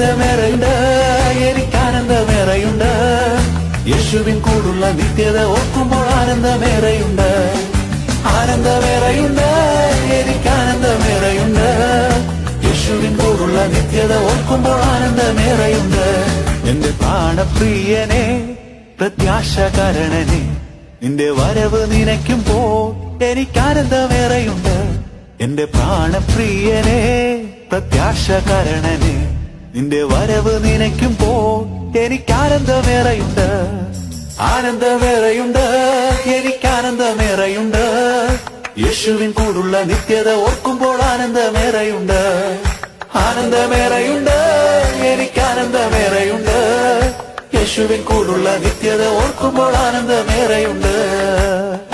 ആനന്ദമേറെയുണ്ട് എനിക്ക് ആനന്ദമേറെയുണ്ട് യേശുവിൻ കൂടുള്ള നിത്യത ഓർക്കുമ്പോൾ ആനന്ദമേറെയുണ്ട് ആനന്ദമേറെയുണ്ട് എനിക്ക് ആനന്ദമേറെയുണ്ട് യേശുവിൻ കൂടുള്ള നിത്യത ഓർക്കുമ്പോൾ ആനന്ദമേറെയുണ്ട് എന്റെ പ്രാണപ്രിയനെ പ്രത്യാശകരണനെ നിന്റെ വരവ് നിനയ്ക്കുമ്പോൾ എനിക്ക് ആനന്ദമേറെയുണ്ട് എന്റെ പ്രാണപ്രിയനെ പ്രത്യാശകരണനെ നിന്റെ വരവ് നിനയ്ക്കുമ്പോൾ എനിക്ക് ആനന്ദമേറെയുണ്ട് ആനന്ദമേറെയുണ്ട് എനിക്ക് ആനന്ദമേറെയുണ്ട് യേശുവിൻ കൂടുള്ള നിത്യത ഓർക്കുമ്പോൾ ആനന്ദമേറെയുണ്ട് ആനന്ദമേറെയുണ്ട് എനിക്ക് ആനന്ദമേറെയുണ്ട് യേശുവിൻ കൂടുള്ള നിത്യത ഓർക്കുമ്പോൾ ആനന്ദമേറെയുണ്ട്